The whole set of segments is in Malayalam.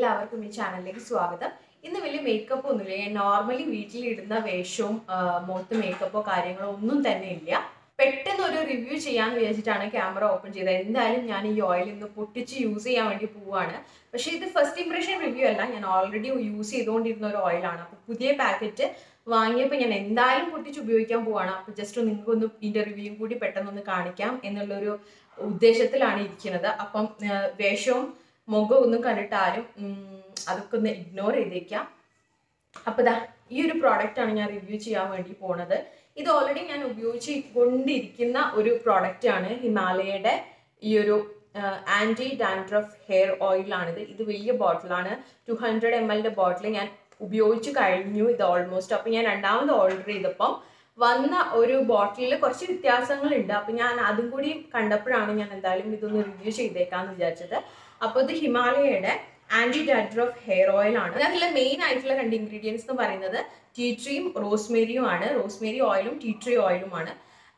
എല്ലാവർക്കും ഈ ചാനലിലേക്ക് സ്വാഗതം ഇന്ന് വലിയ മേക്കപ്പ് ഒന്നുമില്ല ഞാൻ നോർമലി വീട്ടിലിടുന്ന വേഷവും ആ, മുഖത്ത് മേക്കപ്പോ കാര്യങ്ങളോ ഒന്നും തന്നെ ഇല്ല പെട്ടെന്ന് ഒരു റിവ്യൂ ചെയ്യാന്ന് വിചാരിച്ചിട്ടാണ് ക്യാമറ ഓപ്പൺ ചെയ്തത് എന്തായാലും ഞാൻ ഈ ഓയിൽ ഇന്ന് പൊട്ടിച്ച് യൂസ് ചെയ്യാൻ വേണ്ടി പോവാണ് പക്ഷേ ഇത് ഫസ്റ്റ് ഇംപ്രഷൻ റിവ്യൂ അല്ല ഞാൻ ഓൾറെഡി യൂസ് ചെയ്തുകൊണ്ടിരുന്ന ഒരു ഓയിലാണ് അപ്പോൾ പുതിയ പാക്കറ്റ് വാങ്ങിയപ്പോൾ ഞാൻ എന്തായാലും പൊട്ടിച്ച് ഉപയോഗിക്കാൻ പോവാണ് അപ്പോൾ ജസ്റ്റ് നിങ്ങൾക്കൊന്ന് ഇതിൻ്റെ റിവ്യൂ കൂടി പെട്ടെന്നൊന്ന് കാണിക്കാം എന്നുള്ളൊരു ഉദ്ദേശത്തിലാണ് ഇരിക്കുന്നത് അപ്പം ആ, വേഷവും മുഖം ഒന്നും കണ്ടിട്ട് ആരും ഉം, അതൊക്കെ ഒന്ന് ഇഗ്നോർ ചെയ്തേക്കാം അപ്പോൾ ദാ ഈ ഒരു പ്രോഡക്റ്റ് ആണ് ഞാൻ റിവ്യൂ ചെയ്യാൻ വേണ്ടി പോണത് ഇത് ഓൾറെഡി ഞാൻ ഉപയോഗിച്ച് കൊണ്ടിരിക്കുന്ന ഒരു പ്രോഡക്റ്റ് ആണ് ഹിമാലയയുടെ ഈ ഒരു ആൻറ്റി ഡാൻഡ്രഫ് ഹെയർ ഓയിലാണിത് ഇത് വലിയ ബോട്ടിലാണ് ടു ഹൺഡ്രഡ് എം എല്ലിൻ്റെ ബോട്ടിൽ ഞാൻ ഉപയോഗിച്ച് കഴിഞ്ഞു ഇത് ഓൾമോസ്റ്റ് അപ്പോൾ ഞാൻ രണ്ടാമത് ഓർഡർ ചെയ്തപ്പം വന്ന ഒരു ബോട്ടിലിൽ കുറച്ച് വ്യത്യാസങ്ങളുണ്ട് അപ്പം ഞാൻ അതും കൂടി കണ്ടപ്പോഴാണ് ഞാൻ എന്തായാലും ഇതൊന്ന് റിവ്യൂ ചെയ്തേക്കാന്ന് വിചാരിച്ചത് അപ്പോൾ ഇത് ഹിമാലയയുടെ ആൻറ്റി ഡാൻഡ്രഫ് ഹെയർ ഓയിൽ ആണ് അതിലെ മെയിൻ ആയിട്ടുള്ള രണ്ട് ഇൻഗ്രീഡിയൻസ് എന്ന് പറയുന്നത് ടീ ട്രീയും റോസ്മേരിയും ആണ് റോസ്മേരി ഓയിലും ടീ ട്രീ ഓയിലുമാണ്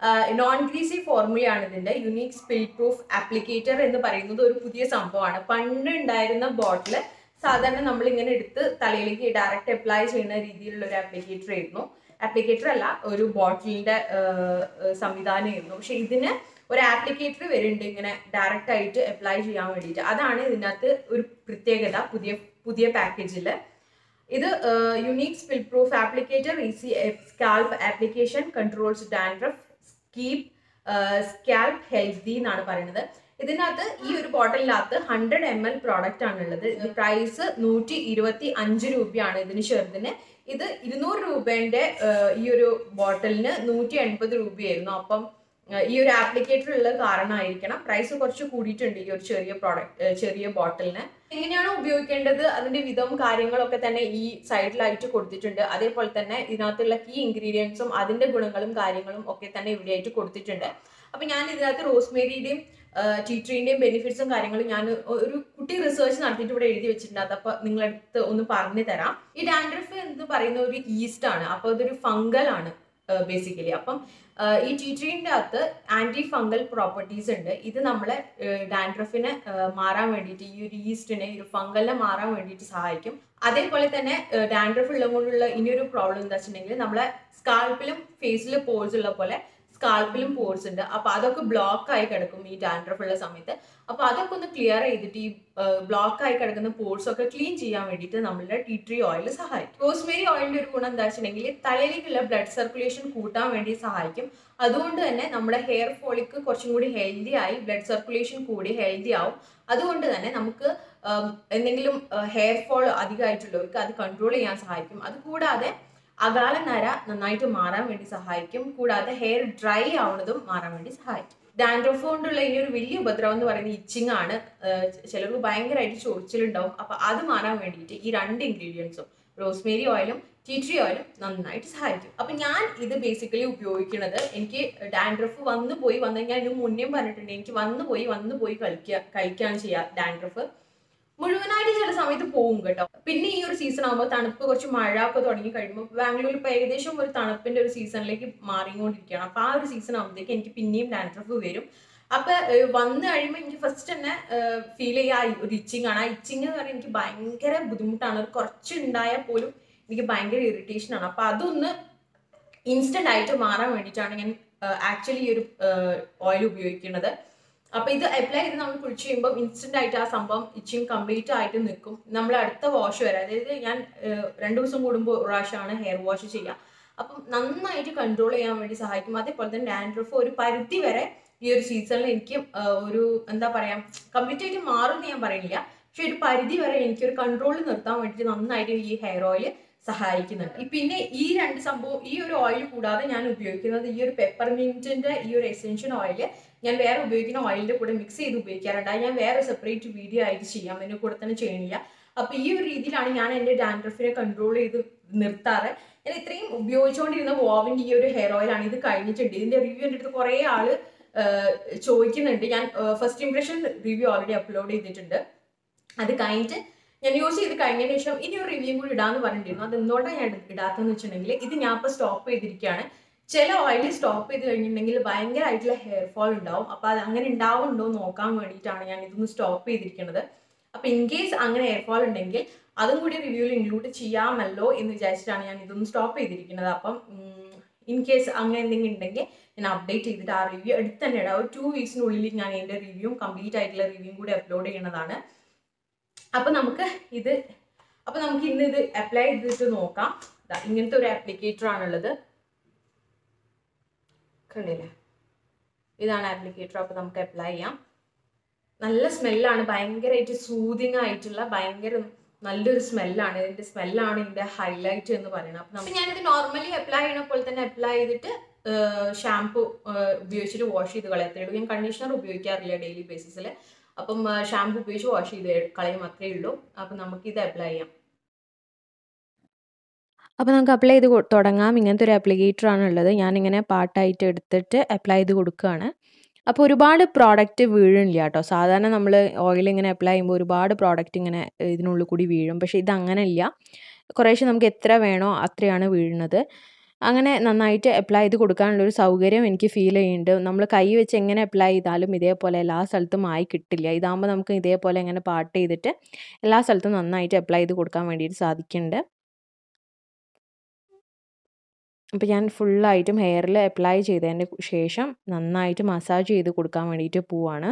നോൺ ഗ്രീസി ഫോർമുലയാണ് ഇതിന്റെ യുണീക് സ്പിൽ പ്രൂഫ് ആപ്ലിക്കേറ്റർ എന്ന് പറയുന്നത് ഒരു പുതിയ സംഭവമാണ് പണ്ട് ഉണ്ടായിരുന്ന ബോട്ടിൽ സാധാരണ നമ്മൾ ഇങ്ങനെ എടുത്ത് തലയിലേക്ക് ഡയറക്റ്റ് അപ്ലൈ ചെയ്യുന്ന രീതിയിലുള്ള ഒരു ആപ്ലിക്കേറ്റർ ആയിരുന്നു ആപ്ലിക്കേറ്റർ അല്ല ഒരു ബോട്ടിലിന്റെ സംവിധാനമായിരുന്നു പക്ഷെ ഇതിന് ഒരു ആപ്ലിക്കേറ്റർ വരുന്നുണ്ട് ഇങ്ങനെ ഡയറക്റ്റ് ആയിട്ട് അപ്ലൈ ചെയ്യാൻ വേണ്ടിയിട്ട് അതാണ് ഇതിനകത്ത് ഒരു പ്രത്യേകത പുതിയ പുതിയ പാക്കേജിൽ ഇത് unique spill proof applicator easy scalp application controls dandruff keep scalp healthy എന്നാണ് പറയുന്നത് ഇതിനകത്ത് ഈ ഒരു ബോട്ടിലിനകത്ത് ഹൺഡ്രഡ് എം എൽ പ്രോഡക്റ്റ് ആണുള്ളത് ഇത് പ്രൈസ് നൂറ്റി ഇരുപത്തി അഞ്ച് രൂപയാണ് ഇതിന് ചെറുതിന് ഇത് ഇരുന്നൂറ് രൂപേന്റെ ഈ ഒരു ബോട്ടിലിന് നൂറ്റി എൺപത് രൂപയായിരുന്നു അപ്പം ഏഹ് ഈ ഒരു ആപ്ലിക്കേറ്റർ ഉള്ള കാരണമായിരിക്കണം പ്രൈസ് കുറച്ച് കൂടിയിട്ടുണ്ട് ഈ ഒരു ചെറിയ പ്രോഡക്റ്റ് ചെറിയ ബോട്ടിലിന് എങ്ങനെയാണോ ഉപയോഗിക്കേണ്ടത് അതിന്റെ വിധവും കാര്യങ്ങളൊക്കെ തന്നെ ഈ സൈഡിലായിട്ട് കൊടുത്തിട്ടുണ്ട് അതേപോലെ തന്നെ ഇതിനകത്തുള്ള കീ ഇൻഗ്രീഡിയൻസും അതിന്റെ ഗുണങ്ങളും കാര്യങ്ങളും ഒക്കെ തന്നെ ഇവിടെയായിട്ട് കൊടുത്തിട്ടുണ്ട് അപ്പൊ ഞാൻ ഇതിനകത്ത് റോസ്മേരിയുടെയും ടീട്രീന്റെയും ബെനിഫിറ്റ്സും കാര്യങ്ങളും ഞാൻ ഒരു കുട്ടി റിസർച്ച് നടത്തിയിട്ട് ഇവിടെ എഴുതി വെച്ചിട്ടുണ്ട് അതപ്പോൾ നിങ്ങളടുത്ത് ഒന്ന് പറഞ്ഞു തരാം ഈ ഡാൻഡ്രഫ് എന്ന് പറയുന്ന ഒരു ഈസ്റ്റ് ആണ് അപ്പോൾ അതൊരു ഫംഗൽ ആണ് ബേസിക്കലി അപ്പം ആഹ് ഈ ടീ ട്രീൻ്റെ അകത്ത് ആൻറ്റി ഫംഗൽ പ്രോപ്പർട്ടീസ് ഉണ്ട് ഇത് നമ്മളെ ഡാൻഡ്രഫിനെ മാറാൻ വേണ്ടിയിട്ട് ഈ ഒരു ഈസ്റ്റിനെ ഈ ഒരു ഫംഗലിനെ മാറാൻ വേണ്ടിയിട്ട് സഹായിക്കും അതേപോലെ തന്നെ ഡാൻഡ്രഫ് ഉള്ളത് കൊണ്ടുള്ള ഇനിയൊരു പ്രോബ്ലം എന്താ വെച്ചിട്ടുണ്ടെങ്കിൽ നമ്മളെ സ്കാൽപ്പിലും ഫേസിലും പോഴ്സ് ഉള്ള പോലെ സ്കാൽപ്പിലും പോഴ്സ് ഉണ്ട് അപ്പൊ അതൊക്കെ ബ്ലോക്ക് ആയി കിടക്കും ഈ ഡാൻഡ്രഫ് ഉള്ള സമയത്ത് അപ്പൊ അതൊക്കെ ഒന്ന് ക്ലിയർ ചെയ്തിട്ട് ഈ ബ്ലോക്ക് ആയി കിടക്കുന്ന പോഴ്സ് ഒക്കെ ക്ലീൻ ചെയ്യാൻ വേണ്ടിയിട്ട് നമ്മളുടെ ടീ ട്രീ ഓയിൽ സഹായിക്കും റോസ്മേരി ഓയിലിന്റെ ഒരു ഗുണം എന്താ വെച്ചിട്ടുണ്ടെങ്കിൽ തലയിലേക്കുള്ള ബ്ലഡ് സർക്കുലേഷൻ കൂട്ടാൻ വേണ്ടി സഹായിക്കും അതുകൊണ്ട് തന്നെ നമ്മുടെ ഹെയർ ഫോളിക്ക് കുറച്ചും കൂടി ഹെൽത്തി ആയി ബ്ലഡ് സർക്കുലേഷൻ കൂടി ഹെൽത്തി ആവും അതുകൊണ്ട് തന്നെ നമുക്ക് ഉം, എന്തെങ്കിലും ഹെയർ ഫോൾ അധികമായിട്ടുള്ളവർക്ക് അത് കൺട്രോൾ ചെയ്യാൻ സഹായിക്കും അതുകൂടാതെ അകാല നര നന്നായിട്ട് മാറാൻ വേണ്ടി സഹായിക്കും കൂടാതെ ഹെയർ ഡ്രൈ ആവുന്നതും മാറാൻ വേണ്ടി സഹായിക്കും ഡാൻഡ്രഫ് കൊണ്ടുള്ള ഇനി ഒരു വലിയ ഉപദ്രവം എന്ന് പറയുന്നത് ഇച്ചിങ് ആണ് ഏഹ് ചിലർക്ക് ഭയങ്കരമായിട്ട് ചൊറിച്ചിലുണ്ടാവും അപ്പൊ അത് മാറാൻ വേണ്ടിയിട്ട് ഈ രണ്ട് ഇൻഗ്രീഡിയൻസും റോസ്മേരി ഓയിലും ടീ ട്രീ ഓയിലും നന്നായിട്ട് സഹായിക്കും അപ്പൊ ഞാൻ ഇത് ബേസിക്കലി ഉപയോഗിക്കുന്നത് എനിക്ക് ഡാൻഡ്രഫ് വന്നു പോയി വന്നു ഞാൻ ഇതിന് മുന്നേ പറഞ്ഞിട്ടുണ്ട് എനിക്ക് വന്നു പോയി വന്നു പോയി കളിക്കുക കഴിക്കുകയാണ് ചെയ്യുക ഡാൻഡ്രഫ് മുഴുവനായിട്ട് ചില സമയത്ത് പോകും കേട്ടോ പിന്നെ ഈ ഒരു സീസൺ ആകുമ്പോൾ തണുപ്പ് കുറച്ച് മഴ ഒക്കെ തുടങ്ങി കഴിയുമ്പോൾ ബാംഗ്ലൂരിൽ ഇപ്പോൾ ഏകദേശം ഒരു തണുപ്പിന്റെ ഒരു സീസണിലേക്ക് മാറിക്കൊണ്ടിരിക്കുകയാണ് അപ്പൊ ആ ഒരു സീസൺ ആകുമ്പോഴത്തേക്ക് എനിക്ക് പിന്നെയും ഡാൻഡ്രഫ് വരും അപ്പൊ ഏഹ്, വന്നു കഴിയുമ്പോൾ എനിക്ക് ഫസ്റ്റ് തന്നെ ഫീൽ ചെയ്യുക ആ ഒരു ഇച്ചിങ് ആണ് ആ ഇച്ചിങ് എന്ന് പറയുന്നത് എനിക്ക് ഭയങ്കര ബുദ്ധിമുട്ടാണ് ഒരു കുറച്ച് ഉണ്ടായാൽ പോലും എനിക്ക് ഭയങ്കര ഇറിറ്റേഷൻ ആണ് അപ്പൊ അതൊന്ന് ഇൻസ്റ്റന്റ് ആയിട്ട് മാറാൻ വേണ്ടിയിട്ടാണ് ഞാൻ ആക്ച്വലി ഈ ഒരു ഓയിൽ ഉപയോഗിക്കുന്നത് അപ്പൊ ഇത് അപ്ലൈ ചെയ്ത് നമ്മൾ കുളിച്ച് കഴിയുമ്പോൾ ഇൻസ്റ്റന്റ് ആയിട്ട് ആ സംഭവം ഇച്ചിങ് കംപ്ലീറ്റ് ആയിട്ട് നിൽക്കും നമ്മൾ അടുത്ത വാഷ് വരെ അതായത് ഞാൻ ഏഹ്, രണ്ടു ദിവസം കൂടുമ്പോൾ ഒരു പ്രാവശ്യമാണ് ഹെയർ വാഷ് ചെയ്യുക അപ്പം നന്നായിട്ട് കൺട്രോൾ ചെയ്യാൻ വേണ്ടി സഹായിക്കും അതേപോലെ തന്നെ ഡാൻഡ്രഫ് ഒരു പരിധി വരെ ഈ ഒരു സീസണിൽ എനിക്ക് ഏഹ്, ഒരു എന്താ പറയാ കംപ്ലീറ്റ് ആയിട്ട് മാറുമെന്ന് ഞാൻ പറയുന്നില്ല പക്ഷെ ഒരു പരിധി വരെ എനിക്ക് ഒരു കൺട്രോൾ നിർത്താൻ വേണ്ടിയിട്ട് നന്നായിട്ട് ഈ ഹെയർ ഓയിൽ സഹായിക്കുന്നുണ്ട് ഈ പിന്നെ ഈ രണ്ട് സംഭവം ഈ ഒരു ഓയിൽ കൂടാതെ ഞാൻ ഉപയോഗിക്കുന്നത് ഈ ഒരു പെപ്പർമിന്റിന്റെ ഈ ഒരു എസെൻഷ്യൽ ഓയിൽ ഞാൻ വേറെ ഉപയോഗിക്കുന്ന ഓയിലിന്റെ കൂടെ മിക്സ് ചെയ്ത് ഉപയോഗിക്കാറുണ്ട് അത് ഞാൻ വേറെ സെപ്പറേറ്റ് വീഡിയോ ആയിട്ട് ചെയ്യാം അതിന്റെ കൂടെ തന്നെ ചെയ്യണില്ല അപ്പൊ ഈ ഒരു രീതിയിലാണ് ഞാൻ എന്റെ ഡാൻഡ്രഫിനെ കൺട്രോൾ ചെയ്ത് നിർത്താറ് ഞാൻ ഇത്രയും ഉപയോഗിച്ചുകൊണ്ടിരുന്ന വോവിന്റെ ഈ ഒരു ഹെയർ ഓയിലാണ് ഇത് കഴിഞ്ഞിട്ടുണ്ട് ഇതിന്റെ റിവ്യൂ എൻ്റെ അടുത്ത് കുറേ ആള് ആഹ് ചോദിക്കുന്നുണ്ട് ഞാൻ first impression review already upload ചെയ്തിട്ടുണ്ട് അത് കഴിഞ്ഞിട്ട് ഞാൻ യൂസ് ചെയ്ത് കഴിഞ്ഞതിന് ശേഷം ഇനി ഒരു റിവ്യൂ കൂടി ഇടാന്ന് പറഞ്ഞിരുന്നു അത് എന്തുകൊണ്ടാണ് ഞാൻ ഇടാത്തെന്ന് വെച്ചിട്ടുണ്ടെങ്കിൽ ഇത് ഞാൻ ഇപ്പോൾ സ്റ്റോപ്പ് ചെയ്തിരിക്കുകയാണ് ചില ഓയിൽ സ്റ്റോപ്പ് ചെയ്ത് കഴിഞ്ഞിട്ടുണ്ടെങ്കിൽ ഭയങ്കരമായിട്ടുള്ള ഹെയർ ഫോൾ ഉണ്ടാവും അപ്പോൾ അത് അങ്ങനെ ഉണ്ടാവുന്നുണ്ടോ എന്ന് നോക്കാൻ വേണ്ടിയിട്ടാണ് ഞാൻ ഇതൊന്ന് സ്റ്റോപ്പ് ചെയ്തിരിക്കുന്നത് അപ്പോൾ ഇൻ കേസ് അങ്ങനെ എയർ ഫോൾ ഉണ്ടെങ്കിൽ അതും കൂടി റിവ്യൂവിൽ ഇൻക്ലൂഡ് ചെയ്യാമല്ലോ എന്ന് വിചാരിച്ചിട്ടാണ് ഞാൻ ഇതൊന്ന് സ്റ്റോപ്പ് ചെയ്തിരിക്കുന്നത് അപ്പം ഇൻ കേസ് അങ്ങനെ എന്തെങ്കിലും ഉണ്ടെങ്കിൽ ഞാൻ അപ്ഡേറ്റ് ചെയ്തിട്ട് ആ റിവ്യൂ എടുത്ത് തന്നെ ഇടാം ഒരു ടു വീക്സിനുള്ളിൽ ഞാൻ എൻ്റെ റിവ്യൂ കംപ്ലീറ്റ് ആയിട്ടുള്ള റിവ്യൂ കൂടി അപ്ലോഡ് ചെയ്യുന്നതാണ് അപ്പം നമുക്ക് ഇത് അപ്പം നമുക്ക് ഇന്ന് ഇത് അപ്ലൈ ചെയ്തിട്ട് നോക്കാം ദാ ഇങ്ങനത്തെ ഒരു ആപ്ലിക്കേറ്റർ ആണുള്ളത് കണ്ടില്ലേ ഇതാണ് ആപ്ലിക്കേറ്റർ അപ്പോൾ നമുക്ക് അപ്ലൈ ചെയ്യാം നല്ല സ്മെല്ലാണ് ഭയങ്കരമായിട്ട് സൂതിങ് ആയിട്ടുള്ള ഭയങ്കര നല്ലൊരു സ്മെല്ലാണ് ഇതിന്റെ സ്മെല്ലാണ് ഇതിന്റെ ഹൈലൈറ്റ് എന്ന് പറയുന്നത് അപ്പം നമുക്ക് ഞാനിത് നോർമലി അപ്ലൈ ചെയ്യണ പോലെ തന്നെ അപ്ലൈ ചെയ്തിട്ട് ഷാംപൂ ഉപയോഗിച്ചിട്ട് വാഷ് ചെയ്ത് കളയത്തേ ഉള്ളൂ ഞാൻ കണ്ടീഷണർ ഉപയോഗിക്കാറില്ല ഡെയിലി ബേസിസിൽ അപ്പം ഷാംപൂ ഉപയോഗിച്ച് വാഷ് ചെയ്ത് കളയും അത്രേ ഉള്ളൂ അപ്പം നമുക്ക് ഇത് അപ്ലൈ ചെയ്യാം അപ്പോൾ നമുക്ക് അപ്ലൈ ചെയ്ത് കൊ- തുടങ്ങാം ഇങ്ങനത്തെ ഒരു ആപ്ലിക്കേറ്റർ ആണുള്ളത് ഞാനിങ്ങനെ പാർട്ടായിട്ട് എടുത്തിട്ട് അപ്ലൈ ചെയ്ത് കൊടുക്കുകയാണ് അപ്പോൾ ഒരുപാട് പ്രോഡക്റ്റ് വീഴില്ല കേട്ടോ സാധാരണ നമ്മൾ ഓയിൽ ഇങ്ങനെ അപ്ലൈ ചെയ്യുമ്പോൾ ഒരുപാട് പ്രോഡക്റ്റ് ഇങ്ങനെ ഏഹ്, ഇതിനുള്ളിൽ കൂടി വീഴും പക്ഷേ ഇത് അങ്ങനെ ഇല്ല കുറേശ്ശെ നമുക്ക് എത്ര വേണോ അത്രയാണ് വീഴുന്നത് അങ്ങനെ നന്നായിട്ട് അപ്ലൈ ചെയ്ത് കൊടുക്കാനുള്ളൊരു സൗകര്യം എനിക്ക് ഫീൽ ചെയ്യുന്നുണ്ട് നമ്മൾ കൈ വെച്ച് എങ്ങനെ അപ്ലൈ ചെയ്താലും ഇതേപോലെ എല്ലാ സ്ഥലത്തും ആയി കിട്ടില്ല ഇതാകുമ്പോൾ നമുക്ക് ഇതേപോലെ ഇങ്ങനെ പാർട്ട് ചെയ്തിട്ട് എല്ലാ സ്ഥലത്തും നന്നായിട്ട് അപ്ലൈ ചെയ്ത് കൊടുക്കാൻ വേണ്ടിയിട്ട് സാധിക്കുന്നുണ്ട് അപ്പോൾ ഞാൻ ഫുള്ളായിട്ടും ഹെയറിൽ അപ്ലൈ ചെയ്തതിന് ശേഷം നന്നായിട്ട് മസാജ് ചെയ്ത് കൊടുക്കാൻ വേണ്ടിയിട്ട് പോവാണ്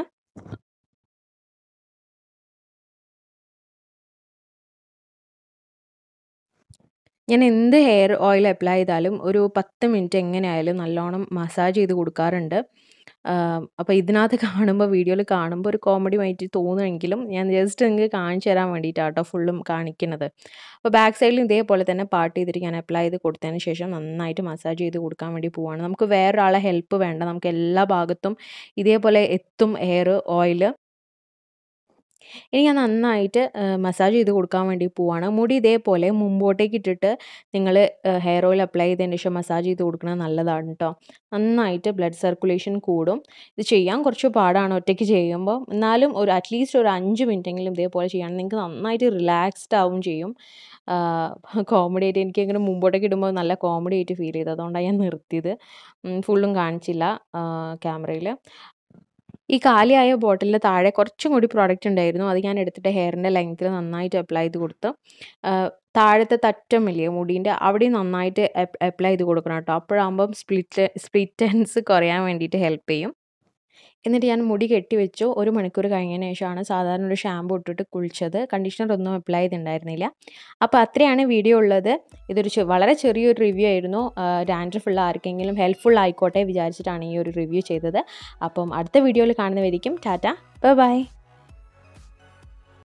ഞാൻ എന്ത് ഹെയർ ഓയിൽ അപ്ലൈ ചെയ്താലും ഒരു പത്ത് മിനിറ്റ് എങ്ങനെയായാലും നല്ലോണം മസാജ് ചെയ്ത് കൊടുക്കാറുണ്ട് അപ്പോൾ ഇതിനകത്ത് കാണുമ്പോൾ വീഡിയോയിൽ കാണുമ്പോൾ ഒരു കോമഡി ആയിട്ട് തോന്നുമെങ്കിലും ഞാൻ ജസ്റ്റ് നിങ്ങൾക്ക് കാണിച്ചു തരാൻ വേണ്ടിയിട്ടാണ് കേട്ടോ ഫുള്ളും കാണിക്കുന്നത് അപ്പോൾ ബാക്ക് സൈഡിൽ ഇതേപോലെ തന്നെ പാർട്ട് ചെയ്തിട്ട് ഞാൻ അപ്ലൈ ചെയ്ത് കൊടുത്തതിന് ശേഷം നന്നായിട്ട് മസാജ് ചെയ്ത് കൊടുക്കാൻ വേണ്ടി പോവാണ് നമുക്ക് വേറൊരാളെ ഹെൽപ്പ് വേണ്ട നമുക്ക് എല്ലാ ഭാഗത്തും ഇതേപോലെ എത്തും ഹെയർ ഓയിൽ ഇനി ഞാൻ നന്നായിട്ട് മസാജ് ചെയ്ത് കൊടുക്കാൻ വേണ്ടി പോവാണ് മുടി ഇതേപോലെ മുമ്പോട്ടേക്ക് ഇട്ടിട്ട് നിങ്ങൾ ഹെയർ ഓയിൽ അപ്ലൈ ചെയ്തതിന് ശേഷം മസാജ് ചെയ്ത് കൊടുക്കുന്നത് നല്ലതാണ് കേട്ടോ നന്നായിട്ട് ബ്ലഡ് സർക്കുലേഷൻ കൂടും ഇത് ചെയ്യാൻ കുറച്ച് പാടാണ് ഒറ്റയ്ക്ക് ചെയ്യുമ്പോൾ എന്നാലും ഒരു അറ്റ്ലീസ്റ്റ് ഒരു അഞ്ച് മിനിറ്റെങ്കിലും ഇതേപോലെ ചെയ്യുകയാണെങ്കിൽ നിങ്ങൾക്ക് നന്നായിട്ട് റിലാക്സ്ഡ് ആവും ചെയ്യും കോമഡി ആയിട്ട് എനിക്ക് ഇങ്ങനെ മുമ്പോട്ടേക്ക് ഇടുമ്പോൾ നല്ല കോമഡി ആയിട്ട് ഫീൽ ചെയ്തു അതുകൊണ്ടാണ് ഞാൻ നിർത്തിയത് ഫുള്ളും കാണിച്ചില്ല ക്യാമറയിൽ ഈ കാലിയായ ബോട്ടിലിൻ്റെ താഴെ കുറച്ചും കൂടി പ്രോഡക്റ്റ് ഉണ്ടായിരുന്നു അത് ഞാൻ എടുത്തിട്ട് ഹെയറിൻ്റെ ലെങ്ത്തിൽ നന്നായിട്ട് അപ്ലൈ ചെയ്ത് കൊടുത്തു ആ, താഴത്തെ തറ്റമില്ലേ മുടീൻ്റെ അവിടെ നന്നായിട്ട് അപ്ലൈ ചെയ്ത് കൊടുക്കണം കേട്ടോ അപ്പോഴാകുമ്പം സ്പ്ലിറ്റ് സ്പ്ലിറ്റൻസ് കുറയാൻ വേണ്ടിയിട്ട് ഹെൽപ്പ് ചെയ്യും എന്നിട്ട് ഞാൻ മുടി കെട്ടിവെച്ചു ഒരു മണിക്കൂർ കഴിഞ്ഞതിന് ശേഷമാണ് സാധാരണ ഒരു ഷാമ്പു ഇട്ടിട്ട് കുളിച്ചത് കണ്ടീഷണർ ഒന്നും അപ്ലൈ ചെയ്തിട്ടുണ്ടായിരുന്നില്ല അപ്പോൾ അത്രയാണ് വീഡിയോ ഉള്ളത് ഇതൊരു ചെ- വളരെ ചെറിയൊരു റിവ്യൂ ആയിരുന്നു ഡാൻഡ്രഫ് ഉള്ള ആർക്കെങ്കിലും ഹെൽപ്ഫുൾ ആയിക്കോട്ടെ വിചാരിച്ചിട്ടാണ് ഈ ഒരു റിവ്യൂ ചെയ്തത് അപ്പം അടുത്ത വീഡിയോയിൽ കാണുന്നവരിക്കും ടാറ്റ ബൈ